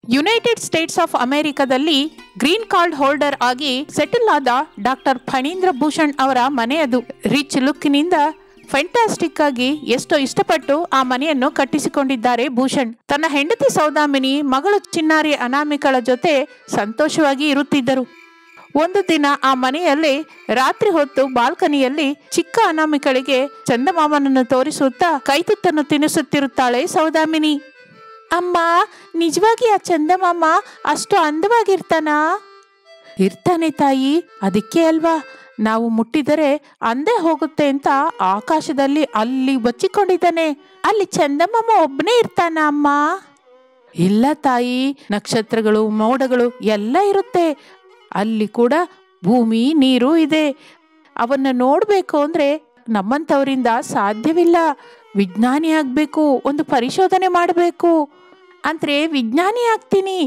United States of ಅಮೆರಿಕದಲ್ಲಿ green card holder ಆಗಿ settle ಆದ ಡಾಕ್ಟರ್ ಫಣೀಂದ್ರ ಭೂಷಣ್ ಅವರ ಮನೆಯದು ರಿಚ್ ಲುಕ್ನಿಂದ ಫ್ಯಾಂಟಾಸ್ಟಿಕ್ ಆಗಿ ಎಷ್ಟೋ ಇಷ್ಟಪಟ್ಟು ಆ ಮನೆಯನ್ನು ಕಟ್ಟಿಸಿಕೊಂಡಿದ್ದಾರೆ ಭೂಷಣ್ ತನ್ನ ಹೆಂಡತಿ ಸೌದಾಮಿನಿ ಮಗಳು ಚಿನ್ನಾರಿ ಅನಾಮಿಕಳ ಜೊತೆ ಸಂತೋಷವಾಗಿ ಇರುತ್ತಿದ್ದರು ಒಂದು ದಿನ ಆ ಮನೆಯಲ್ಲಿ ರಾತ್ರಿ ಹೊತ್ತು ಬಾಲ್ಕನಿಯಲ್ಲಿ ಚಿಕ್ಕ ಅನಾಮಿಕಳಿಗೆ ಚಂದಮಾಮನನ್ನು ತೋರಿಸುತ್ತಾ ಕೈತುತ್ತನ್ನು ತಿನ್ನಿಸುತ್ತಿರುತ್ತಾಳೆ ಸೌದಾಮಿನಿ ಅಮ್ಮ ನಿಜವಾಗಿ ಆ ಚಂದಮಾಮ ಅಷ್ಟು ಅಂದವಾಗಿರ್ತಾನಾ ಇರ್ತಾನೆ ತಾಯಿ ಅದಕ್ಕೆ ಅಲ್ವಾ ನಾವು ಮುಟ್ಟಿದರೆ ಅಂದೇ ಹೋಗುತ್ತೆ ಅಂತ ಆಕಾಶದಲ್ಲಿ ಅಲ್ಲಿ ಬಚ್ಚಿಕೊಂಡಿದ್ದಾನೆ ಅಲ್ಲಿ ಚಂದಮಾಮ ಒಬ್ಬನೇ ಇರ್ತಾನ ಅಮ್ಮ ಇಲ್ಲ ತಾಯಿ ನಕ್ಷತ್ರಗಳು ಮೋಡಗಳು ಎಲ್ಲ ಇರುತ್ತೆ ಅಲ್ಲಿ ಕೂಡ ಭೂಮಿ ನೀರು ಇದೆ ಅವನ್ನ ನೋಡಬೇಕು ಅಂದ್ರೆ ನಮ್ಮಂಥವರಿಂದ ಸಾಧ್ಯವಿಲ್ಲ ವಿಜ್ಞಾನಿ ಆಗ್ಬೇಕು ಒಂದು ಪರಿಶೋಧನೆ ಮಾಡಬೇಕು ಅಂದ್ರೆ ವಿಜ್ಞಾನಿ ಆಗ್ತೀನಿ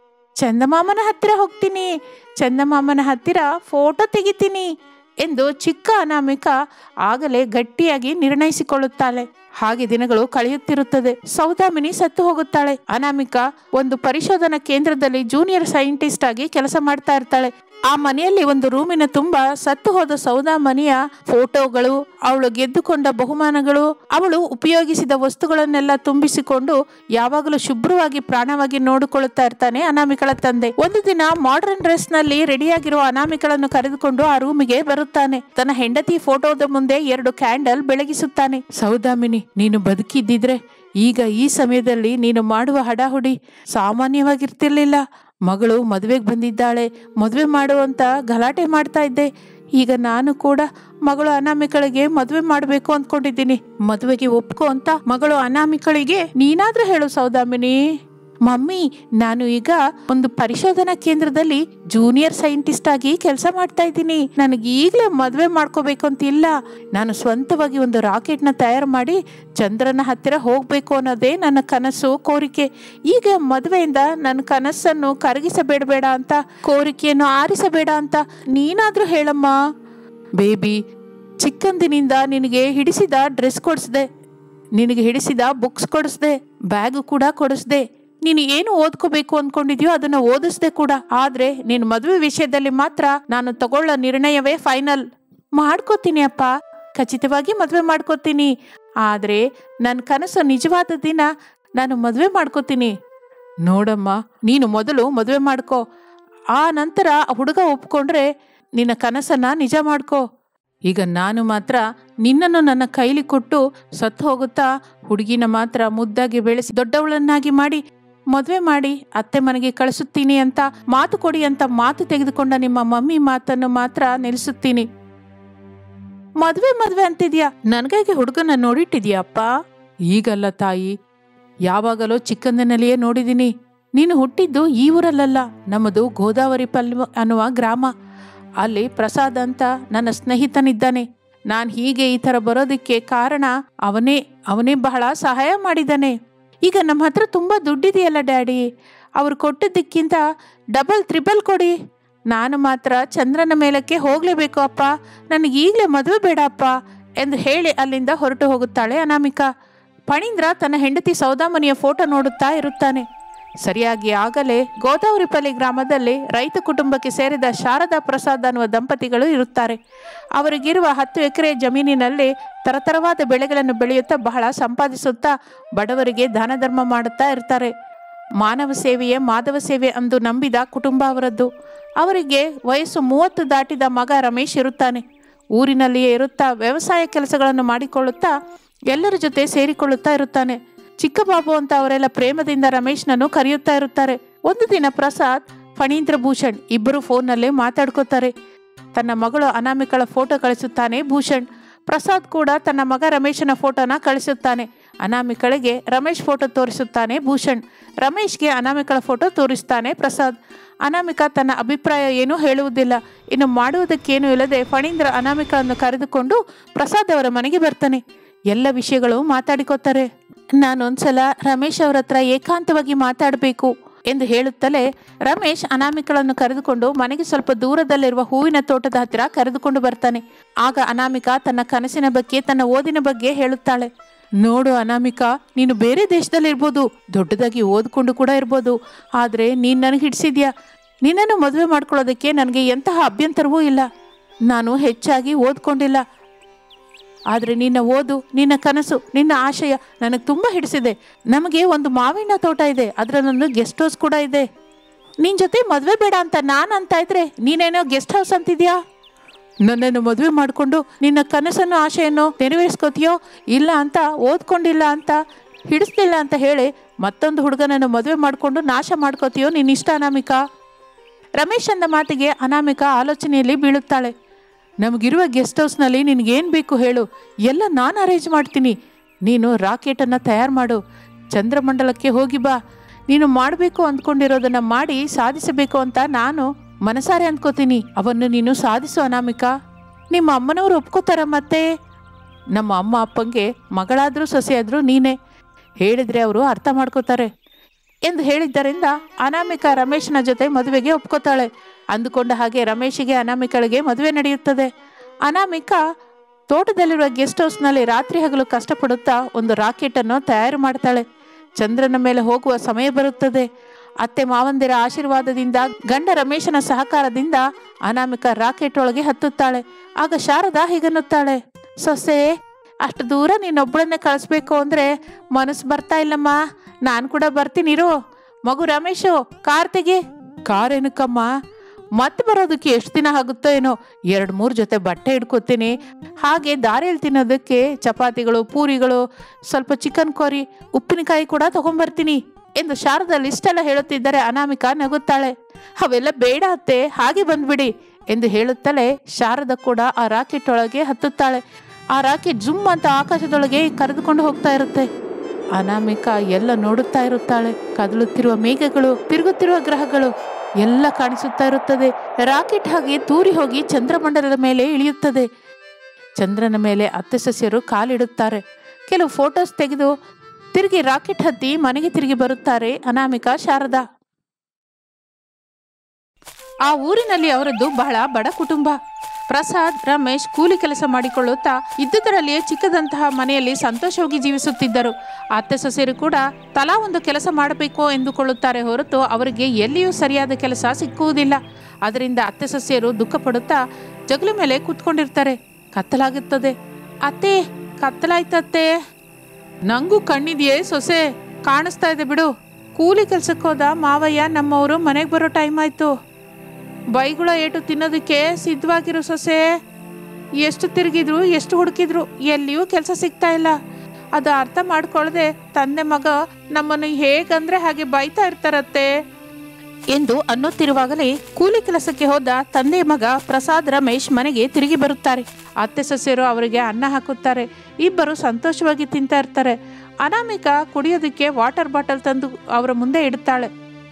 ಚಂದಮಾಮನ ಹತ್ತಿರ ಹೋಗ್ತೀನಿ ಚಂದಮಾಮನ ಹತ್ತಿರ ಫೋಟೋ ತೆಗಿತೀನಿ ಎಂದು ಚಿಕ್ಕ ಅನಾಮಿಕ ಆಗಲೇ ಗಟ್ಟಿಯಾಗಿ ನಿರ್ಣಯಿಸಿಕೊಳ್ಳುತ್ತಾಳೆ ಹಾಗೆ ದಿನಗಳು ಕಳೆಯುತ್ತಿರುತ್ತದೆ ಸೌದಾಮಿನಿ ಸತ್ತು ಹೋಗುತ್ತಾಳೆ ಅನಾಮಿಕ ಒಂದು ಪರಿಶೋಧನಾ ಕೇಂದ್ರದಲ್ಲಿ ಜೂನಿಯರ್ ಸೈಂಟಿಸ್ಟ್ ಆಗಿ ಕೆಲಸ ಮಾಡ್ತಾ ಇರ್ತಾಳೆ ಆ ಮನೆಯಲ್ಲಿ ಒಂದು ರೂಮಿನ ತುಂಬ ಸತ್ತು ಹೋದ ಸೌದಾಮನಿಯ ಫೋಟೋಗಳು ಅವಳು ಗೆದ್ದುಕೊಂಡ ಬಹುಮಾನಗಳು ಅವಳು ಉಪಯೋಗಿಸಿದ ವಸ್ತುಗಳನ್ನೆಲ್ಲ ತುಂಬಿಸಿಕೊಂಡು ಯಾವಾಗಲೂ ಶುಭ್ರವಾಗಿ ಪ್ರಾಣವಾಗಿ ನೋಡಿಕೊಳ್ಳುತ್ತಾ ಇರ್ತಾನೆ ಅನಾಮಿಕಳ ತಂದೆ ಒಂದು ದಿನ ಮಾಡರ್ನ್ ಡ್ರೆಸ್ ನಲ್ಲಿ ರೆಡಿಯಾಗಿರುವ ಅನಾಮಿಕಳನ್ನು ಕರೆದುಕೊಂಡು ಆ ರೂಮಿಗೆ ಬರುತ್ತಾನೆ ತನ್ನ ಹೆಂಡತಿ ಫೋಟೋದ ಮುಂದೆ ಎರಡು ಕ್ಯಾಂಡಲ್ ಬೆಳಗಿಸುತ್ತಾನೆ ಸೌದಾಮಿನಿ ನೀನು ಬದುಕಿದ್ದಿದ್ರೆ ಈಗ ಈ ಸಮಯದಲ್ಲಿ ನೀನು ಮಾಡುವ ಹಡಾಹುಡಿ ಸಾಮಾನ್ಯವಾಗಿರ್ತಿರ್ಲಿಲ್ಲ ಮಗಳು ಮದುವೆಗೆ ಬಂದಿದ್ದಾಳೆ ಮದುವೆ ಮಾಡುವಂತ ಗಲಾಟೆ ಮಾಡ್ತಾ ಇದ್ದೆ ಈಗ ನಾನು ಕೂಡ ಮಗಳು ಅನಾಮಿಕಳಿಗೆ ಮದುವೆ ಮಾಡಬೇಕು ಅಂದ್ಕೊಂಡಿದ್ದೀನಿ ಮದುವೆಗೆ ಒಪ್ಕೊ ಅಂತ ಮಗಳು ಅನಾಮಿಕಳಿಗೆ ನೀನಾದ್ರೂ ಹೇಳು ಸೌದಾಮಿನಿ ಮಮ್ಮಿ ನಾನು ಈಗ ಒಂದು ಪರಿಶೋಧನಾ ಕೇಂದ್ರದಲ್ಲಿ ಜೂನಿಯರ್ ಸೈಂಟಿಸ್ಟ್ ಆಗಿ ಕೆಲಸ ಮಾಡ್ತಾ ಇದ್ದೀನಿ ನನಗೆ ಈಗಲೇ ಮದುವೆ ಮಾಡ್ಕೋಬೇಕು ಅಂತ ಇಲ್ಲ ನಾನು ಸ್ವಂತವಾಗಿ ಒಂದು ರಾಕೆಟ್ನ ತಯಾರು ಮಾಡಿ ಚಂದ್ರನ ಹತ್ತಿರ ಹೋಗಬೇಕು ಅನ್ನೋದೇ ನನ್ನ ಕನಸು ಕೋರಿಕೆ ಈಗ ಮದುವೆಯಿಂದ ನನ್ನ ಕನಸನ್ನು ಕರಗಿಸಬೇಡಬೇಡ ಅಂತ ಕೋರಿಕೆಯನ್ನು ಆರಿಸಬೇಡ ಅಂತ ನೀನಾದ್ರೂ ಹೇಳಮ್ಮ ಬೇಬಿ ಚಿಕ್ಕಂದಿನಿಂದ ನಿನಗೆ ಹಿಡಿಸಿದ ಡ್ರೆಸ್ ಕೊಡಿಸ್ದೆ ನಿನಗೆ ಹಿಡಿಸಿದ ಬುಕ್ಸ್ ಕೊಡಿಸ್ದೆ ಬ್ಯಾಗ್ ಕೂಡ ಕೊಡಿಸ್ದೆ ನೀನು ಏನು ಓದ್ಕೋಬೇಕು ಅನ್ಕೊಂಡಿದ್ಯೋ ಅದನ್ನ ಓದಿಸ್ದೆ ಕೂಡ ಆದ್ರೆ ನೀನು ಮದುವೆ ವಿಷಯದಲ್ಲಿ ಮಾತ್ರ ನಾನು ತಗೊಳ್ಳೋ ನಿರ್ಣಯವೇ ಫೈನಲ್ ಮಾಡ್ಕೋತೀನಿ ಅಪ್ಪ ಖಚಿತವಾಗಿ ಮದುವೆ ಮಾಡ್ಕೋತೀನಿ ಆದ್ರೆ ನನ್ನ ಕನಸು ನಿಜವಾದ ದಿನ ನಾನು ಮದುವೆ ಮಾಡ್ಕೋತೀನಿ ನೋಡಮ್ಮ ನೀನು ಮೊದಲು ಮದುವೆ ಮಾಡ್ಕೋ ಆ ನಂತರ ಹುಡುಗ ಒಪ್ಕೊಂಡ್ರೆ ನಿನ್ನ ಕನಸನ್ನ ನಿಜ ಮಾಡ್ಕೋ ಈಗ ನಾನು ಮಾತ್ರ ನಿನ್ನನ್ನು ನನ್ನ ಕೈಲಿ ಕೊಟ್ಟು ಸತ್ತು ಹೋಗುತ್ತಾ ಹುಡುಗಿನ ಮಾತ್ರ ಮುದ್ದಾಗಿ ಬೆಳೆಸಿ ದೊಡ್ಡವಳನ್ನಾಗಿ ಮಾಡಿ ಮದುವೆ ಮಾಡಿ ಅತ್ತೆ ಮನೆಗೆ ಕಳಿಸುತ್ತೀನಿ ಅಂತ ಮಾತು ಕೊಡಿ ಅಂತ ಮಾತು ತೆಗೆದುಕೊಂಡ ನಿಮ್ಮ ಮಮ್ಮಿ ಮಾತನ್ನು ಮಾತ್ರ ನಿಲ್ಲಿಸುತ್ತೀನಿ ಮದುವೆ ಮದುವೆ ಅಂತಿದ್ಯಾ ನನಗಾಗಿ ಹುಡುಗನ ನೋಡಿಟ್ಟಿದ್ಯಾ ಅಪ್ಪ ಈಗಲ್ಲ ತಾಯಿ ಯಾವಾಗಲೂ ಚಿಕ್ಕಂದಿನಲ್ಲಿಯೇ ನೋಡಿದ್ದೀನಿ ನೀನು ಹುಟ್ಟಿದ್ದು ಈ ಊರಲ್ಲಲ್ಲ ನಮ್ಮದು ಗೋದಾವರಿ ಪಲ್ವ ಅನ್ನುವ ಗ್ರಾಮ ಅಲ್ಲಿ ಪ್ರಸಾದ್ ಅಂತ ನನ್ನ ಸ್ನೇಹಿತನಿದ್ದಾನೆ ನಾನು ಹೀಗೆ ಈ ಥರ ಬರೋದಕ್ಕೆ ಕಾರಣ ಅವನೇ ಅವನೇ ಬಹಳ ಸಹಾಯ ಮಾಡಿದ್ದಾನೆ ಈಗ ನಮ್ಮ ಹತ್ರ ತುಂಬ ದುಡ್ಡಿದೆಯಲ್ಲ ಡ್ಯಾಡಿ ಅವ್ರು ಕೊಟ್ಟಿದ್ದಕ್ಕಿಂತ ಡಬಲ್ ತ್ರಿಬಲ್ ಕೊಡಿ ನಾನು ಮಾತ್ರ ಚಂದ್ರನ ಮೇಲಕ್ಕೆ ಹೋಗಲೇಬೇಕು ಅಪ್ಪ ನನಗೆ ಈಗಲೇ ಮದುವೆ ಬೇಡ ಅಪ್ಪ ಎಂದು ಹೇಳಿ ಅಲ್ಲಿಂದ ಹೊರಟು ಹೋಗುತ್ತಾಳೆ ಅನಾಮಿಕಾ ಫಣೀಂದ್ರ ತನ್ನ ಹೆಂಡತಿ ಸೌದಾಮನಿಯ ಫೋಟೋ ನೋಡುತ್ತಾ ಇರುತ್ತಾನೆ ಸರಿಯಾಗಿ ಆಗಲೇ ಗೋದಾವರಿಪಲ್ಲಿ ಗ್ರಾಮದಲ್ಲಿ ರೈತ ಕುಟುಂಬಕ್ಕೆ ಸೇರಿದ ಶಾರದಾ ಪ್ರಸಾದ್ ಅನ್ನುವ ದಂಪತಿಗಳು ಇರುತ್ತಾರೆ ಅವರಿಗಿರುವ ಹತ್ತು ಎಕರೆ ಜಮೀನಿನಲ್ಲಿ ತರತರವಾದ ಬೆಳೆಗಳನ್ನು ಬೆಳೆಯುತ್ತಾ ಬಹಳ ಸಂಪಾದಿಸುತ್ತಾ ಬಡವರಿಗೆ ದಾನ ಧರ್ಮ ಮಾಡುತ್ತಾ ಇರ್ತಾರೆ ಮಾನವ ಸೇವೆಯೇ ಮಾಧವ ಸೇವೆ ಎಂದು ನಂಬಿದ ಕುಟುಂಬ ಅವರದ್ದು ಅವರಿಗೆ ವಯಸ್ಸು ಮೂವತ್ತು ದಾಟಿದ ಮಗ ರಮೇಶ್ ಇರುತ್ತಾನೆ ಊರಿನಲ್ಲಿಯೇ ಇರುತ್ತಾ ವ್ಯವಸಾಯ ಕೆಲಸಗಳನ್ನು ಮಾಡಿಕೊಳ್ಳುತ್ತಾ ಎಲ್ಲರ ಜೊತೆ ಸೇರಿಕೊಳ್ಳುತ್ತಾ ಇರುತ್ತಾನೆ ಚಿಕ್ಕ ಬಾಬು ಅಂತ ಅವರೆಲ್ಲ ಪ್ರೇಮದಿಂದ ರಮೇಶ್ನನ್ನು ಕರೆಯುತ್ತಾ ಇರುತ್ತಾರೆ ಒಂದು ದಿನ ಪ್ರಸಾದ್ ಫಣೀಂದ್ರ ಭೂಷಣ್ ಇಬ್ಬರು ಫೋನ್ನಲ್ಲೇ ಮಾತಾಡ್ಕೋತಾರೆ ತನ್ನ ಮಗಳು ಅನಾಮಿಕಳ ಫೋಟೋ ಕಳಿಸುತ್ತಾನೆ ಭೂಷಣ್ ಪ್ರಸಾದ್ ಕೂಡ ತನ್ನ ಮಗ ರಮೇಶನ ಫೋಟೋನ ಕಳಿಸುತ್ತಾನೆ ಅನಾಮಿಕಳಿಗೆ ರಮೇಶ್ ಫೋಟೋ ತೋರಿಸುತ್ತಾನೆ ಭೂಷಣ್ ರಮೇಶ್ಗೆ ಅನಾಮಿಕಳ ಫೋಟೋ ತೋರಿಸ್ತಾನೆ ಪ್ರಸಾದ್ ಅನಾಮಿಕಾ ತನ್ನ ಅಭಿಪ್ರಾಯ ಏನೂ ಹೇಳುವುದಿಲ್ಲ ಇನ್ನು ಮಾಡುವುದಕ್ಕೇನೂ ಇಲ್ಲದೆ ಫಣೀಂದ್ರ ಅನಾಮಿಕಳನ್ನು ಕರೆದುಕೊಂಡು ಪ್ರಸಾದ್ ಅವರ ಮನೆಗೆ ಬರ್ತಾನೆ ಎಲ್ಲ ವಿಷಯಗಳು ಮಾತಾಡಿಕೋತಾರೆ ನಾನೊಂದ್ಸಲ ರಮೇಶ್ ಅವರ ಹತ್ರ ಏಕಾಂತವಾಗಿ ಮಾತಾಡಬೇಕು ಎಂದು ಹೇಳುತ್ತಲೇ ರಮೇಶ್ ಅನಾಮಿಕಳನ್ನು ಕರೆದುಕೊಂಡು ಮನೆಗೆ ಸ್ವಲ್ಪ ದೂರದಲ್ಲಿರುವ ಹೂವಿನ ತೋಟದ ಹತ್ತಿರ ಕರೆದುಕೊಂಡು ಬರ್ತಾನೆ ಆಗ ಅನಾಮಿಕಾ ತನ್ನ ಕನಸಿನ ಬಗ್ಗೆ ತನ್ನ ಓದಿನ ಬಗ್ಗೆ ಹೇಳುತ್ತಾಳೆ ನೋಡು ಅನಾಮಿಕಾ ನೀನು ಬೇರೆ ದೇಶದಲ್ಲಿ ಇರ್ಬೋದು ದೊಡ್ಡದಾಗಿ ಓದ್ಕೊಂಡು ಕೂಡ ಇರ್ಬೋದು ಆದರೆ ನೀನು ನನಗೆ ಹಿಡಿಸಿದ್ಯಾ ನಿನ್ನನ್ನು ಮದುವೆ ಮಾಡ್ಕೊಳ್ಳೋದಕ್ಕೆ ನನಗೆ ಎಂತಹ ಅಭ್ಯಂತರವೂ ಇಲ್ಲ ನಾನು ಹೆಚ್ಚಾಗಿ ಓದ್ಕೊಂಡಿಲ್ಲ ಆದರೆ ನಿನ್ನ ಓದು ನಿನ್ನ ಕನಸು ನಿನ್ನ ಆಶಯ ನನಗೆ ತುಂಬ ಹಿಡಿಸಿದೆ ನಮಗೆ ಒಂದು ಮಾವಿನ ತೋಟ ಇದೆ ಅದರಲ್ಲೊಂದು ಗೆಸ್ಟ್ ಹೌಸ್ ಕೂಡ ಇದೆ ನಿನ್ನ ಜೊತೆ ಮದುವೆ ಬೇಡ ಅಂತ ನಾನು ಅಂತ ಇದ್ರೆ ನೀನೇನೋ ಗೆಸ್ಟ್ ಹೌಸ್ ಅಂತಿದ್ಯಾ ನನ್ನನ್ನು ಮದುವೆ ಮಾಡಿಕೊಂಡು ನಿನ್ನ ಕನಸನ್ನು ಆಶೆಯನ್ನು ನೆರವೇರಿಸ್ಕೋತೀಯೋ ಇಲ್ಲ ಅಂತ ಓದ್ಕೊಂಡಿಲ್ಲ ಅಂತ ಹಿಡಿಸ್ಲಿಲ್ಲ ಅಂತ ಹೇಳಿ ಮತ್ತೊಂದು ಹುಡುಗನನ್ನು ಮದುವೆ ಮಾಡಿಕೊಂಡು ನಾಶ ಮಾಡ್ಕೋತೀಯೋ ನಿನ್ನ ಇಷ್ಟ ಅನಾಮಿಕಾ ರಮೇಶ್ ಅಂದ ಮಾತಿಗೆ ಅನಾಮಿಕಾ ಆಲೋಚನೆಯಲ್ಲಿ ಬೀಳುತ್ತಾಳೆ ನಮಗಿರುವ ಗೆಸ್ಟ್ ಹೌಸ್ನಲ್ಲಿ ನಿನಗೇನು ಬೇಕು ಹೇಳು ಎಲ್ಲ ನಾನು ಅರೇಂಜ್ ಮಾಡ್ತೀನಿ ನೀನು ರಾಕೆಟನ್ನು ತಯಾರು ಮಾಡು ಚಂದ್ರಮಂಡಲಕ್ಕೆ ಹೋಗಿ ಬಾ ನೀನು ಮಾಡಬೇಕು ಅಂದ್ಕೊಂಡಿರೋದನ್ನು ಮಾಡಿ ಸಾಧಿಸಬೇಕು ಅಂತ ನಾನು ಮನಸಾರೆ ಅಂದ್ಕೋತೀನಿ ಅವನ್ನು ನೀನು ಸಾಧಿಸು ಅನಾಮಿಕಾ ನಿಮ್ಮ ಅಮ್ಮನವರು ಒಪ್ಕೋತಾರ ಮತ್ತೆ ನಮ್ಮ ಅಮ್ಮ ಅಪ್ಪಂಗೆ ಮಗಳಾದರೂ ಸೊಸೆಯಾದರೂ ನೀನೇ ಹೇಳಿದರೆ ಅವರು ಅರ್ಥ ಮಾಡ್ಕೋತಾರೆ ಎಂದು ಹೇಳಿದ್ದರಿಂದ ಅನಾಮಿಕಾ ರಮೇಶನ ಜೊತೆ ಮದುವೆಗೆ ಒಪ್ಕೋತಾಳೆ ಅಂದುಕೊಂಡ ಹಾಗೆ ರಮೇಶಿಗೆ ಅನಾಮಿಕಳಿಗೆ ಮದುವೆ ನಡೆಯುತ್ತದೆ ಅನಾಮಿಕಾ ತೋಟದಲ್ಲಿರುವ ಗೆಸ್ಟ್ ಹೌಸ್ನಲ್ಲಿ ರಾತ್ರಿ ಹಗಲು ಕಷ್ಟಪಡುತ್ತಾ ಒಂದು ರಾಕೆಟನ್ನು ತಯಾರು ಮಾಡ್ತಾಳೆ ಚಂದ್ರನ ಮೇಲೆ ಹೋಗುವ ಸಮಯ ಬರುತ್ತದೆ ಅತ್ತೆ ಮಾವಂದಿರ ಆಶೀರ್ವಾದದಿಂದ ಗಂಡ ರಮೇಶನ ಸಹಕಾರದಿಂದ ಅನಾಮಿಕಾ ರಾಕೆಟ್ ಒಳಗೆ ಹತ್ತುತ್ತಾಳೆ ಆಗ ಶಾರದಾ ಹೀಗನ್ನುತ್ತಾಳೆ ಸೊಸೆ ಅಷ್ಟು ದೂರ ನೀನೊಬ್ಬಳನ್ನೇ ಕಳಿಸ್ಬೇಕು ಅಂದರೆ ಮನಸ್ಸು ಬರ್ತಾ ಇಲ್ಲಮ್ಮ ನಾನು ಕೂಡ ಬರ್ತೀನಿರು ಮಗು ರಮೇಶು ಕಾರ್ ತೆಗಿ ಕಾರ್ ಏನಕ್ಕಮ್ಮ ಮತ್ತೆ ಬರೋದಕ್ಕೆ ಎಷ್ಟು ದಿನ ಆಗುತ್ತೋ ಏನೋ ಎರಡು ಮೂರು ಜೊತೆ ಬಟ್ಟೆ ಹಿಡ್ಕೊತೀನಿ ಹಾಗೆ ದಾರಿಯಲ್ಲಿ ತಿನ್ನೋದಕ್ಕೆ ಚಪಾತಿಗಳು ಪೂರಿಗಳು ಸ್ವಲ್ಪ ಚಿಕನ್ ಕೋರಿ ಉಪ್ಪಿನಕಾಯಿ ಕೂಡ ತಗೊಂಬರ್ತೀನಿ ಎಂದು ಶಾರದಾ ಲಿಸ್ಟೆಲ್ಲ ಹೇಳುತ್ತಿದ್ದರೆ ಅನಾಮಿಕಾ ನಗುತ್ತಾಳೆ ಅವೆಲ್ಲ ಬೇಡ ಅತ್ತೆ ಹಾಗೆ ಬಂದ್ಬಿಡಿ ಎಂದು ಹೇಳುತ್ತಲೇ ಶಾರದ ಕೂಡ ಆ ರಾಕೆಟ್ ಒಳಗೆ ಹತ್ತುತ್ತಾಳೆ ಆ ರಾಕೆಟ್ ಜುಮ್ ಅಂತ ಆಕಾಶದೊಳಗೆ ಕರೆದುಕೊಂಡು ಹೋಗ್ತಾ ಇರುತ್ತೆ ಅನಾಮಿಕಾ ಎಲ್ಲ ನೋಡುತ್ತಾ ಇರುತ್ತಾಳೆ ಕದಲುತ್ತಿರುವ ಮೇಘಗಳು ತಿರುಗುತ್ತಿರುವ ಗ್ರಹಗಳು ಎಲ್ಲ ಕಾಣಿಸುತ್ತಾ ಇರುತ್ತದೆ ರಾಕೆಟ್ ಹಾಗೆ ತೂರಿ ಹೋಗಿ ಚಂದ್ರಮಂಡಲದ ಮೇಲೆ ಇಳಿಯುತ್ತದೆ ಚಂದ್ರನ ಮೇಲೆ ಅತ್ತೆ ಸಸ್ಯರು ಕಾಲಿಡುತ್ತಾರೆ ಕೆಲವು ಫೋಟೋಸ್ ತೆಗೆದು ತಿರುಗಿ ರಾಕೆಟ್ ಹತ್ತಿ ಮನೆಗೆ ತಿರುಗಿ ಬರುತ್ತಾರೆ ಅನಾಮಿಕಾ ಶಾರದಾ ಆ ಊರಿನಲ್ಲಿ ಅವರದ್ದು ಬಹಳ ಬಡ ಕುಟುಂಬ ಪ್ರಸಾದ್ ರಮೇಶ್ ಕೂಲಿ ಕೆಲಸ ಮಾಡಿಕೊಳ್ಳುತ್ತಾ ಇದ್ದುದರಲ್ಲಿಯೇ ಚಿಕ್ಕದಂತಹ ಮನೆಯಲ್ಲಿ ಸಂತೋಷವಾಗಿ ಜೀವಿಸುತ್ತಿದ್ದರು ಅತ್ತೆ ಸೊಸೆಯರು ಕೂಡ ತಲಾ ಒಂದು ಕೆಲಸ ಮಾಡಬೇಕು ಎಂದುಕೊಳ್ಳುತ್ತಾರೆ ಹೊರತು ಅವರಿಗೆ ಎಲ್ಲಿಯೂ ಸರಿಯಾದ ಕೆಲಸ ಸಿಕ್ಕುವುದಿಲ್ಲ ಅದರಿಂದ ಅತ್ತೆ ಸೊಸೆಯರು ದುಃಖ ಪಡುತ್ತಾ ಜಗಲಿ ಮೇಲೆ ಕೂತ್ಕೊಂಡಿರ್ತಾರೆ ಕತ್ತಲಾಗುತ್ತದೆ ಅತ್ತೆ ಕತ್ತಲಾಯ್ತತ್ತೆ ನಂಗೂ ಕಣ್ಣಿದೆಯೇ ಸೊಸೆ ಕಾಣಿಸ್ತಾ ಇದೆ ಬಿಡು ಕೂಲಿ ಕೆಲ್ಸಕ್ಕೆ ಹೋದ ಮಾವಯ್ಯ ನಮ್ಮವರು ಮನೆಗೆ ಬರೋ ಟೈಮ್ ಆಯ್ತು ಬೈಗುಳ ಏಟು ತಿನ್ನೋದಕ್ಕೆ ಸಿದ್ಧವಾಗಿರು ಸೊಸೆ ಎಷ್ಟು ತಿರುಗಿದ್ರು ಎಷ್ಟು ಹುಡುಕಿದ್ರು ಎಲ್ಲಿಯೂ ಕೆಲಸ ಸಿಗ್ತಾ ಇಲ್ಲ ಅದು ಅರ್ಥ ಮಾಡ್ಕೊಳ್ಳದೆ ತಂದೆ ಮಗ ನಮ್ಮನ್ನು ಹೇಗಂದ್ರೆ ಹಾಗೆ ಬೈತಾ ಇರ್ತಾರತ್ತೆ ಎಂದು ಅನ್ನುತ್ತಿರುವಾಗಲೇ ಕೂಲಿ ಕೆಲಸಕ್ಕೆ ಹೋದ ತಂದೆ ಮಗ ಪ್ರಸಾದ್ ರಮೇಶ್ ಮನೆಗೆ ತಿರುಗಿ ಬರುತ್ತಾರೆ ಅತ್ತೆ ಸೊಸೆಯರು ಅವರಿಗೆ ಅನ್ನ ಹಾಕುತ್ತಾರೆ ಇಬ್ಬರು ಸಂತೋಷವಾಗಿ ತಿಂತಾ ಇರ್ತಾರೆ ಅನಾಮಿಕಾ ಕುಡಿಯೋದಕ್ಕೆ ವಾಟರ್ ಬಾಟಲ್ ತಂದು ಅವರ ಮುಂದೆ ಇಡುತ್ತಾಳೆ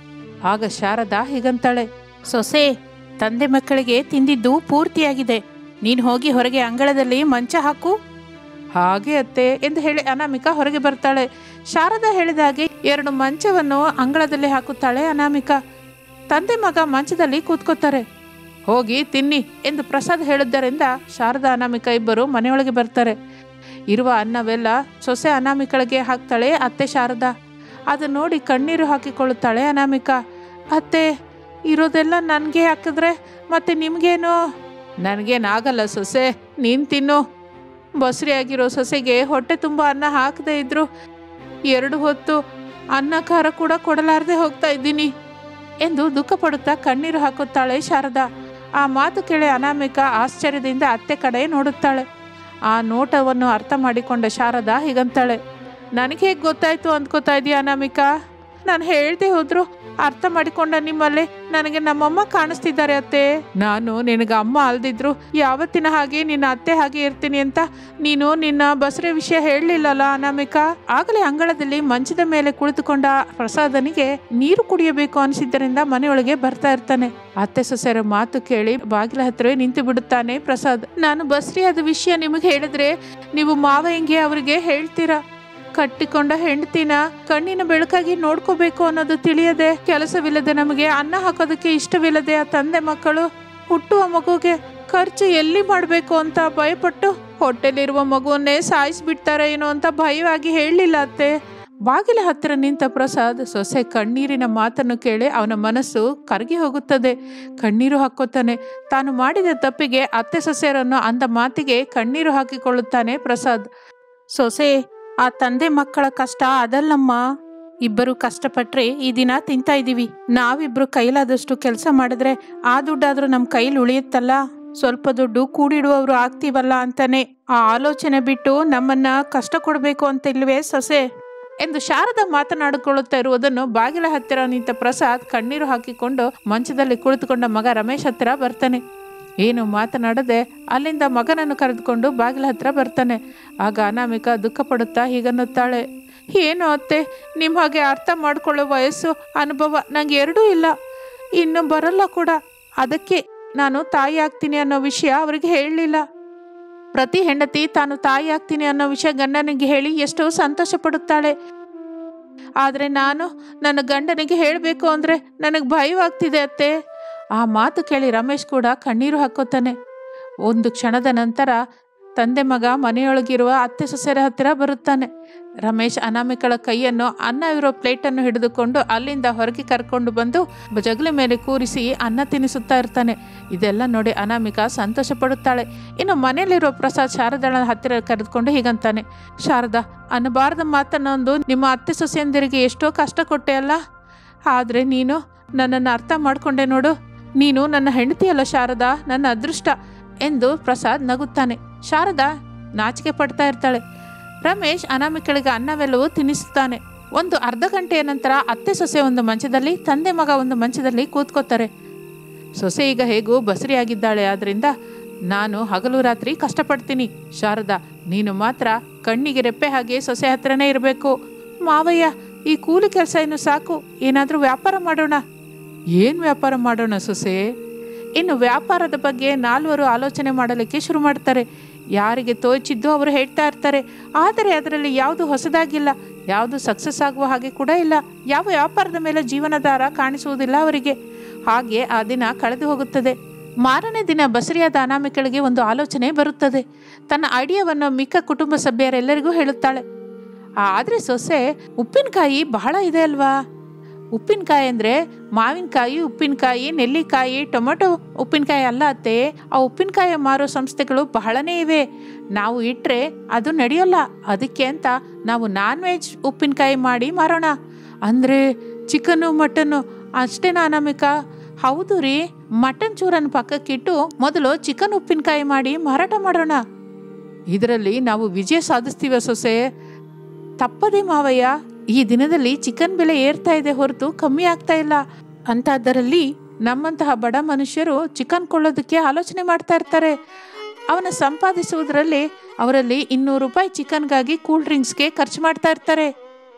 ಆಗ ಶಾರದಾ ಹೀಗಂತಾಳೆ ಸೊಸೆ ತಂದೆ ಮಕ್ಕಳಿಗೆ ತಿಂದಿದ್ದು ಪೂರ್ತಿಯಾಗಿದೆ ನೀನು ಹೋಗಿ ಹೊರಗೆ ಅಂಗಳದಲ್ಲಿ ಮಂಚ ಹಾಕು ಹಾಗೆ ಅತ್ತೆ ಎಂದು ಹೇಳಿ ಅನಾಮಿಕಾ ಹೊರಗೆ ಬರ್ತಾಳೆ ಶಾರದಾ ಹೇಳಿದ ಹಾಗೆ ಎರಡು ಮಂಚವನ್ನು ಅಂಗಳದಲ್ಲಿ ಹಾಕುತ್ತಾಳೆ ಅನಾಮಿಕಾ ತಂದೆ ಮಗ ಮಂಚದಲ್ಲಿ ಕೂತ್ಕೋತಾರೆ ಹೋಗಿ ತಿನ್ನಿ ಎಂದು ಪ್ರಸಾದ್ ಹೇಳಿದ್ದರಿಂದ ಶಾರದಾ ಅನಾಮಿಕಾ ಇಬ್ಬರು ಮನೆಯೊಳಗೆ ಬರ್ತಾರೆ ಇರುವ ಅನ್ನವೆಲ್ಲ ಸೊಸೆ ಅನಾಮಿಕಳಿಗೆ ಹಾಕ್ತಾಳೆ ಅತ್ತೆ ಶಾರದಾ ಅದು ನೋಡಿ ಕಣ್ಣೀರು ಹಾಕಿಕೊಳ್ಳುತ್ತಾಳೆ ಅನಾಮಿಕಾ ಅತ್ತೆ ಇರೋದೆಲ್ಲ ನನಗೆ ಹಾಕಿದ್ರೆ ಮತ್ತೆ ನಿಮಗೇನು ನನಗೇನಾಗಲ್ಲ ಸೊಸೆ ನೀನು ತಿನ್ನು ಬಸ್ರಿ ಆಗಿರೋ ಸೊಸೆಗೆ ಹೊಟ್ಟೆ ತುಂಬ ಅನ್ನ ಹಾಕದೇ ಇದ್ರು ಎರಡು ಹೊತ್ತು ಅನ್ನ ಖಾರ ಕೂಡ ಕೊಡಲಾರದೆ ಹೋಗ್ತಾ ಇದ್ದೀನಿ ಎಂದು ದುಃಖ ಪಡುತ್ತಾ ಕಣ್ಣೀರು ಹಾಕುತ್ತಾಳೆ ಶಾರದಾ ಆ ಮಾತು ಕೇಳಿ ಅನಾಮಿಕಾ ಆಶ್ಚರ್ಯದಿಂದ ಅತ್ತೆ ಕಡೆ ನೋಡುತ್ತಾಳೆ ಆ ನೋಟವನ್ನು ಅರ್ಥ ಮಾಡಿಕೊಂಡ ಶಾರದಾ ಹೀಗಂತಾಳೆ ನನಗೆ ಹೇಗೆ ಗೊತ್ತಾಯ್ತು ಅಂದ್ಕೋತಾ ಇದೀಯ ಅನಾಮಿಕಾ ನಾನು ಹೇಳ್ದೆ ಹೋದ್ರು ಅರ್ಥ ಮಾಡಿಕೊಂಡ ನಿಮ್ಮಲ್ಲಿ ನನಗೆ ನಮ್ಮಮ್ಮ ಕಾಣಿಸ್ತಿದ್ದಾರೆ ಅತ್ತೆ ನಾನು ನಿನಗೆ ಅಮ್ಮ ಅಲ್ದಿದ್ರು ಯಾವತ್ತಿನ ಹಾಗೆ ನಿನ್ನ ಅತ್ತೆ ಹಾಗೆ ಇರ್ತೀನಿ ಅಂತ ನೀನು ನಿನ್ನ ಬಸರೆ ವಿಷಯ ಹೇಳಲಿಲ್ಲಲ್ಲ ಅನಾಮಿಕಾ ಆಗಲೇ ಅಂಗಳದಲ್ಲಿ ಮಂಚದ ಮೇಲೆ ಕುಳಿತುಕೊಂಡ ಪ್ರಸಾದನಿಗೆ ನೀರು ಕುಡಿಯಬೇಕು ಅನಿಸಿದ್ದರಿಂದ ಮನೆಯೊಳಗೆ ಬರ್ತಾ ಇರ್ತಾನೆ ಅತ್ತೆ ಸೊಸೆಯರ ಮಾತು ಕೇಳಿ ಬಾಗಿಲ ಹತ್ರವೇ ನಿಂತು ಬಿಡುತ್ತಾನೆ ಪ್ರಸಾದ್ ನಾನು ಬಸ್ರಿಯಾದ ವಿಷಯ ನಿಮಗೆ ಹೇಳಿದ್ರೆ ನೀವು ಮಾವ ಹೆಂಗೆ ಅವರಿಗೆ ಹೇಳ್ತೀರಾ ಕಟ್ಟಿಕೊಂಡ ಹೆಂಡತಿನ ಕಣ್ಣಿನ ಬೆಳಕಾಗಿ ನೋಡ್ಕೋಬೇಕು ಅನ್ನೋದು ತಿಳಿಯದೆ ಕೆಲಸವಿಲ್ಲದೆ ನಮಗೆ ಅನ್ನ ಹಾಕೋದಕ್ಕೆ ಇಷ್ಟವಿಲ್ಲದೆ ಆ ತಂದೆ ಮಕ್ಕಳು ಹುಟ್ಟುವ ಮಗುಗೆ ಖರ್ಚು ಎಲ್ಲಿ ಮಾಡಬೇಕು ಅಂತ ಭಯಪಟ್ಟು ಹೊಟ್ಟೆಲಿರುವ ಮಗುವನ್ನೇ ಸಾಯಿಸ್ಬಿಡ್ತಾರೆ ಏನೋ ಅಂತ ಭಯವಾಗಿ ಹೇಳಲಿಲ್ಲ ಅತ್ತೆ ಬಾಗಿಲ ಹತ್ತಿರ ನಿಂತ ಪ್ರಸಾದ್ ಸೊಸೆ ಕಣ್ಣೀರಿನ ಮಾತನ್ನು ಕೇಳಿ ಅವನ ಮನಸ್ಸು ಕರಗಿ ಹೋಗುತ್ತದೆ ಕಣ್ಣೀರು ಹಾಕೋತಾನೆ ತಾನು ಮಾಡಿದ ತಪ್ಪಿಗೆ ಅತ್ತೆ ಸೊಸೆಯರನ್ನು ಅಂದ ಮಾತಿಗೆ ಕಣ್ಣೀರು ಹಾಕಿಕೊಳ್ಳುತ್ತಾನೆ ಪ್ರಸಾದ್ ಸೊಸೆ ಆ ತಂದೆ ಮಕ್ಕಳ ಕಷ್ಟ ಅದಲ್ಲಮ್ಮ ಇಬ್ಬರು ಕಷ್ಟಪಟ್ರೆ ಈ ದಿನ ತಿಂತಾ ಇದೀವಿ ನಾವಿಬ್ರು ಕೈಲಾದಷ್ಟು ಕೆಲಸ ಮಾಡಿದ್ರೆ ಆ ದುಡ್ಡಾದ್ರೂ ನಮ್ಮ ಕೈಲಿ ಉಳಿಯುತ್ತಲ್ಲ ಸ್ವಲ್ಪ ದುಡ್ಡು ಕೂಡಿಡುವವರು ಆಗ್ತೀವಲ್ಲ ಅಂತಾನೆ ಆ ಆಲೋಚನೆ ಬಿಟ್ಟು ನಮ್ಮನ್ನ ಕಷ್ಟ ಕೊಡಬೇಕು ಅಂತ ಇಲ್ವೇ ಸೊಸೆ ಎಂದು ಶಾರದಾ ಮಾತನಾಡಿಕೊಳ್ಳುತ್ತಾ ಇರುವುದನ್ನು ಬಾಗಿಲ ಹತ್ತಿರ ನಿಂತ ಪ್ರಸಾದ್ ಕಣ್ಣೀರು ಹಾಕಿಕೊಂಡು ಮಂಚದಲ್ಲಿ ಕುಳಿತುಕೊಂಡ ಮಗ ರಮೇಶ್ ಹತ್ತಿರ ಬರ್ತಾನೆ ಏನು ಮಾತನಾಡದೆ ಅಲ್ಲಿಂದ ಮಗನನ್ನು ಕರೆದುಕೊಂಡು ಬಾಗಿಲ ಹತ್ರ ಬರ್ತಾನೆ ಆಗ ಅನಾಮಿಕ ದುಃಖ ಪಡುತ್ತಾ ಹೀಗನ್ನುತ್ತಾಳೆ ಏನು ಅತ್ತೆ ನಿಮ್ಮ ಹಾಗೆ ಅರ್ಥ ಮಾಡ್ಕೊಳ್ಳೋ ವಯಸ್ಸು ಅನುಭವ ನಂಗೆ ಎರಡೂ ಇಲ್ಲ ಇನ್ನು ಬರಲ್ಲ ಕೂಡ ಅದಕ್ಕೆ ನಾನು ತಾಯಿ ಆಗ್ತೀನಿ ಅನ್ನೋ ವಿಷಯ ಅವರಿಗೆ ಹೇಳಲಿಲ್ಲ ಪ್ರತಿ ಹೆಂಡತಿ ತಾನು ತಾಯಿ ಆಗ್ತೀನಿ ಅನ್ನೋ ವಿಷಯ ಗಂಡನಿಗೆ ಹೇಳಿ ಎಷ್ಟೋ ಸಂತೋಷ ಪಡುತ್ತಾಳೆ ಆದರೆ ನಾನು ನನ್ನ ಗಂಡನಿಗೆ ಹೇಳಬೇಕು ಅಂದರೆ ನನಗೆ ಭಯವಾಗ್ತಿದೆ ಅತ್ತೆ ಆ ಮಾತು ಕೇಳಿ ರಮೇಶ್ ಕೂಡ ಕಣ್ಣೀರು ಹಾಕೋತಾನೆ ಒಂದು ಕ್ಷಣದ ನಂತರ ತಂದೆ ಮಗ ಮನೆಯೊಳಗಿರುವ ಅತ್ತೆ ಸೊಸೆರ ಹತ್ತಿರ ಬರುತ್ತಾನೆ ರಮೇಶ್ ಅನಾಮಿಕಳ ಕೈಯನ್ನು ಅನ್ನ ಇರೋ ಪ್ಲೇಟನ್ನು ಹಿಡಿದುಕೊಂಡು ಅಲ್ಲಿಂದ ಹೊರಗೆ ಕರ್ಕೊಂಡು ಬಂದು ಜಗಲಿ ಮೇಲೆ ಕೂರಿಸಿ ಅನ್ನ ತಿನ್ನಿಸುತ್ತಾ ಇರ್ತಾನೆ ಇದೆಲ್ಲ ನೋಡಿ ಅನಾಮಿಕ ಸಂತೋಷ ಪಡುತ್ತಾಳೆ ಇನ್ನು ಮನೆಯಲ್ಲಿರೋ ಪ್ರಸಾದ್ ಶಾರದಾಳ ಹತ್ತಿರ ಕರೆದುಕೊಂಡು ಹೀಗಂತಾನೆ ಶಾರದಾ ಅನ್ನಬಾರದ ಮಾತನ್ನೊಂದು ನಿಮ್ಮ ಅತ್ತೆ ಸೊಸೆಯಂದಿರಿಗೆ ಎಷ್ಟೋ ಕಷ್ಟ ಕೊಟ್ಟೆ ಅಲ್ಲ ಆದರೆ ನೀನು ನನ್ನನ್ನು ಅರ್ಥ ಮಾಡಿಕೊಂಡೆ ನೋಡು ನೀನು ನನ್ನ ಹೆಂಡತಿಯಲ್ಲ ಶಾರದಾ ನನ್ನ ಅದೃಷ್ಟ ಎಂದು ಪ್ರಸಾದ್ ನಗುತ್ತಾನೆ ಶಾರದಾ ನಾಚಿಕೆ ಪಡ್ತಾ ಇರ್ತಾಳೆ ರಮೇಶ್ ಅನಾಮಿಕಳಿಗೆ ಅನ್ನವೆಲ್ಲವೂ ತಿನ್ನಿಸುತ್ತಾನೆ ಒಂದು ಅರ್ಧ ಗಂಟೆಯ ನಂತರ ಅತ್ತೆ ಸೊಸೆ ಒಂದು ಮಂಚದಲ್ಲಿ ತಂದೆ ಮಗ ಒಂದು ಮಂಚದಲ್ಲಿ ಕೂತ್ಕೋತಾರೆ ಸೊಸೆ ಈಗ ಹೇಗೂ ಬಸರಿಯಾಗಿದ್ದಾಳೆ ಆದ್ರಿಂದ ನಾನು ಹಗಲು ರಾತ್ರಿ ಕಷ್ಟಪಡ್ತೀನಿ ಶಾರದಾ ನೀನು ಮಾತ್ರ ಕಣ್ಣಿಗೆ ರೆಪ್ಪೆ ಹಾಗೆ ಸೊಸೆ ಹತ್ರನೇ ಇರಬೇಕು ಮಾವಯ್ಯ ಈ ಕೂಲಿ ಕೆಲಸ ಇನ್ನು ಸಾಕು ಏನಾದರೂ ವ್ಯಾಪಾರ ಮಾಡೋಣ ಏನು ವ್ಯಾಪಾರ ಮಾಡೋಣ ಸೊಸೆ ಇನ್ನು ವ್ಯಾಪಾರದ ಬಗ್ಗೆ ನಾಲ್ವರು ಆಲೋಚನೆ ಮಾಡಲಿಕ್ಕೆ ಶುರು ಮಾಡ್ತಾರೆ ಯಾರಿಗೆ ತೋಚಿದ್ದು ಅವರು ಹೇಳ್ತಾ ಇರ್ತಾರೆ ಆದರೆ ಅದರಲ್ಲಿ ಯಾವುದು ಹೊಸದಾಗಿಲ್ಲ ಯಾವುದು ಸಕ್ಸಸ್ ಆಗುವ ಹಾಗೆ ಕೂಡ ಇಲ್ಲ ಯಾವ ವ್ಯಾಪಾರದ ಮೇಲೆ ಜೀವನಾಧಾರ ಕಾಣಿಸುವುದಿಲ್ಲ ಅವರಿಗೆ ಹಾಗೆ ಆ ದಿನ ಕಳೆದು ಹೋಗುತ್ತದೆ ಮಾರನೇ ದಿನ ಬಸರಿಯಾದ ಅನಾಮಿಕಳಿಗೆ ಒಂದು ಆಲೋಚನೆ ಬರುತ್ತದೆ ತನ್ನ ಐಡಿಯಾವನ್ನು ಮಿಕ್ಕ ಕುಟುಂಬ ಸಭ್ಯರೆಲ್ಲರಿಗೂ ಹೇಳುತ್ತಾಳೆ ಆದರೆ ಸೊಸೆ ಉಪ್ಪಿನಕಾಯಿ ಬಹಳ ಇದೆ ಅಲ್ವಾ ಉಪ್ಪಿನಕಾಯಿ ಅಂದರೆ ಮಾವಿನಕಾಯಿ ಉಪ್ಪಿನಕಾಯಿ ನೆಲ್ಲಿಕಾಯಿ ಟೊಮೆಟೊ ಉಪ್ಪಿನಕಾಯಿ ಅಲ್ಲ ಅತ್ತೆ ಆ ಉಪ್ಪಿನಕಾಯಿ ಮಾರೋ ಸಂಸ್ಥೆಗಳು ಬಹಳನೇ ಇವೆ ನಾವು ಇಟ್ಟರೆ ಅದು ನಡೆಯೋಲ್ಲ ಅದಕ್ಕೆ ಅಂತ ನಾವು ನಾನ್ ವೆಜ್ ಉಪ್ಪಿನಕಾಯಿ ಮಾಡಿ ಮಾರೋಣ ಅಂದರೆ ಚಿಕನ್ನು ಮಟನ್ನು ಅಷ್ಟೇನಾ ಅನಾಮಿಕ ಹೌದು ರೀ ಮಟನ್ ಚೂರನ್ನು ಪಕ್ಕಕ್ಕಿಟ್ಟು ಮೊದಲು ಚಿಕನ್ ಉಪ್ಪಿನಕಾಯಿ ಮಾಡಿ ಮಾರಾಟ ಮಾಡೋಣ ಇದರಲ್ಲಿ ನಾವು ವಿಜಯ ಸಾಧಿಸ್ತೀವ ಸೊಸೆ ತಪ್ಪದೆ ಮಾವಯ್ಯ ಈ ದಿನದಲ್ಲಿ ಚಿಕನ್ ಬೆಲೆ ಏರ್ತಾ ಇದೆ ಹೊರತು ಕಮ್ಮಿ ಆಗ್ತಾ ಇಲ್ಲ ಅಂಥದ್ದರಲ್ಲಿ ನಮ್ಮಂತಹ ಬಡ ಮನುಷ್ಯರು ಚಿಕನ್ ಕೊಳ್ಳೋದಕ್ಕೆ ಆಲೋಚನೆ ಮಾಡ್ತಾ ಇರ್ತಾರೆ ಅವನ ಸಂಪಾದಿಸುವುದರಲ್ಲಿ ಅವರಲ್ಲಿ ಇನ್ನೂರು ರೂಪಾಯಿ ಚಿಕನ್ಗಾಗಿ ಕೂಲ್ ಡ್ರಿಂಕ್ಸ್ಗೆ ಖರ್ಚು ಮಾಡ್ತಾ ಇರ್ತಾರೆ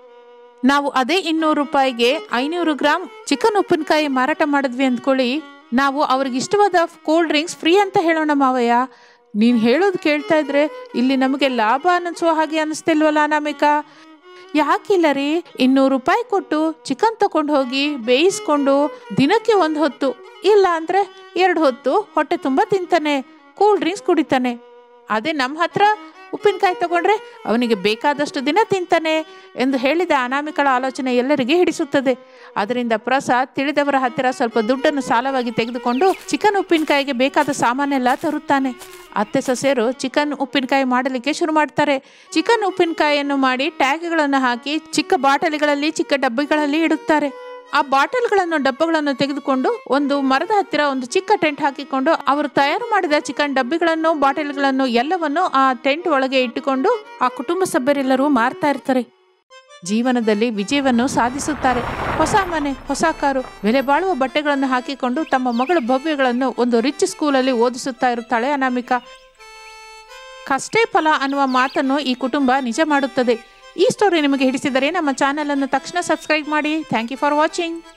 ನಾವು ಅದೇ ಇನ್ನೂರು ರೂಪಾಯಿಗೆ ಐನೂರು ಗ್ರಾಮ್ ಚಿಕನ್ ಉಪ್ಪಿನಕಾಯಿ ಮಾರಾಟ ಮಾಡಿದ್ವಿ ಅಂದ್ಕೊಳ್ಳಿ ನಾವು ಅವ್ರಿಗೆ ಇಷ್ಟವಾದ ಕೂಲ್ ಡ್ರಿಂಕ್ಸ್ ಫ್ರೀ ಅಂತ ಹೇಳೋಣ ಮಾವಯ್ಯ ನೀನು ಹೇಳೋದು ಕೇಳ್ತಾ ಇದ್ರೆ ಇಲ್ಲಿ ನಮಗೆ ಲಾಭ ಅನ್ನಿಸೋ ಹಾಗೆ ಅನ್ನಿಸ್ತಿಲ್ವಲ್ಲ ಅನಾಮಿಕಾ ಯಾಕಿಲ್ಲ ರೀ ಇನ್ನೂರು ರೂಪಾಯಿ ಕೊಟ್ಟು ಚಿಕನ್ ತಗೊಂಡು ಹೋಗಿ ಬೇಯಿಸ್ಕೊಂಡು ದಿನಕ್ಕೆ ಒಂದು ಹೊತ್ತು ಇಲ್ಲ ಅಂದರೆ ಎರಡು ಹೊತ್ತು ಹೊಟ್ಟೆ ತುಂಬ ತಿಂತಾನೆ ಕೂಲ್ ಡ್ರಿಂಕ್ಸ್ ಕುಡಿತಾನೆ ಅದೇ ನಮ್ಮ ಹತ್ರ ಉಪ್ಪಿನಕಾಯಿ ತಗೊಂಡ್ರೆ ಅವನಿಗೆ ಬೇಕಾದಷ್ಟು ದಿನ ತಿಂತಾನೆ ಎಂದು ಹೇಳಿದ ಅನಾಮಿಕಳ ಆಲೋಚನೆ ಎಲ್ಲರಿಗೆ ಹಿಡಿಸುತ್ತದೆ ಅದರಿಂದ ಪ್ರಸಾದ್ ತಿಳಿದವರ ಹತ್ತಿರ ಸ್ವಲ್ಪ ದುಡ್ಡನ್ನು ಸಾಲವಾಗಿ ತೆಗೆದುಕೊಂಡು ಚಿಕನ್ ಉಪ್ಪಿನಕಾಯಿಗೆ ಬೇಕಾದ ಸಾಮಾನೆಲ್ಲ ತರುತ್ತಾನೆ ಅತ್ತೆ ಸೊಸೆಯರು ಚಿಕನ್ ಉಪ್ಪಿನಕಾಯಿ ಮಾಡಲಿಕ್ಕೆ ಶುರು ಮಾಡ್ತಾರೆ ಚಿಕನ್ ಉಪ್ಪಿನಕಾಯಿಯನ್ನು ಮಾಡಿ ಟ್ಯಾಗ್ಗಳನ್ನು ಹಾಕಿ ಚಿಕ್ಕ ಬಾಟಲಿಗಳಲ್ಲಿ ಚಿಕ್ಕ ಡಬ್ಬಿಗಳಲ್ಲಿ ಇಡುತ್ತಾರೆ ಆ ಬಾಟಲ್ಗಳನ್ನು ಡಬ್ಬಗಳನ್ನು ತೆಗೆದುಕೊಂಡು ಒಂದು ಮರದ ಹತ್ತಿರ ಒಂದು ಚಿಕ್ಕ ಟೆಂಟ್ ಹಾಕಿಕೊಂಡು ಅವರು ತಯಾರು ಮಾಡಿದ ಚಿಕನ್ ಡಬ್ಬಿಗಳನ್ನು ಬಾಟಲ್ಗಳನ್ನು ಎಲ್ಲವನ್ನು ಆ ಟೆಂಟ್ ಒಳಗೆ ಇಟ್ಟುಕೊಂಡು ಆ ಕುಟುಂಬ ಸಭ್ಯರೆಲ್ಲರೂ ಮಾರ್ತಾ ಇರ್ತಾರೆ ಜೀವನದಲ್ಲಿ ವಿಜಯವನ್ನು ಸಾಧಿಸುತ್ತಾರೆ ಹೊಸ ಮನೆ ಹೊಸ ಕಾರು ಬೆಲೆ ಬಾಳುವ ಬಟ್ಟೆಗಳನ್ನು ಹಾಕಿಕೊಂಡು ತಮ್ಮ ಮಗಳ ಭವ್ಯಗಳನ್ನು ಒಂದು ರಿಚ್ ಸ್ಕೂಲಲ್ಲಿ ಓದಿಸುತ್ತಾ ಇರುತ್ತಾಳೆ ಅನಾಮಿಕಾ ಕಷ್ಟೇ ಫಲ ಅನ್ನುವ ಮಾತನ್ನು ಈ ಕುಟುಂಬ ನಿಜ ಮಾಡುತ್ತದೆ ಈ ಸ್ಟೋರಿ ನಿಮಗೆ ಹಿಡಿಸಿದರೆ ನಮ್ಮ ಚಾನಲನ್ನು ತಕ್ಷಣ ಸಬ್ಸ್ಕ್ರೈಬ್ ಮಾಡಿ ಥ್ಯಾಂಕ್ ಯು ಫಾರ್ ವಾಚಿಂಗ್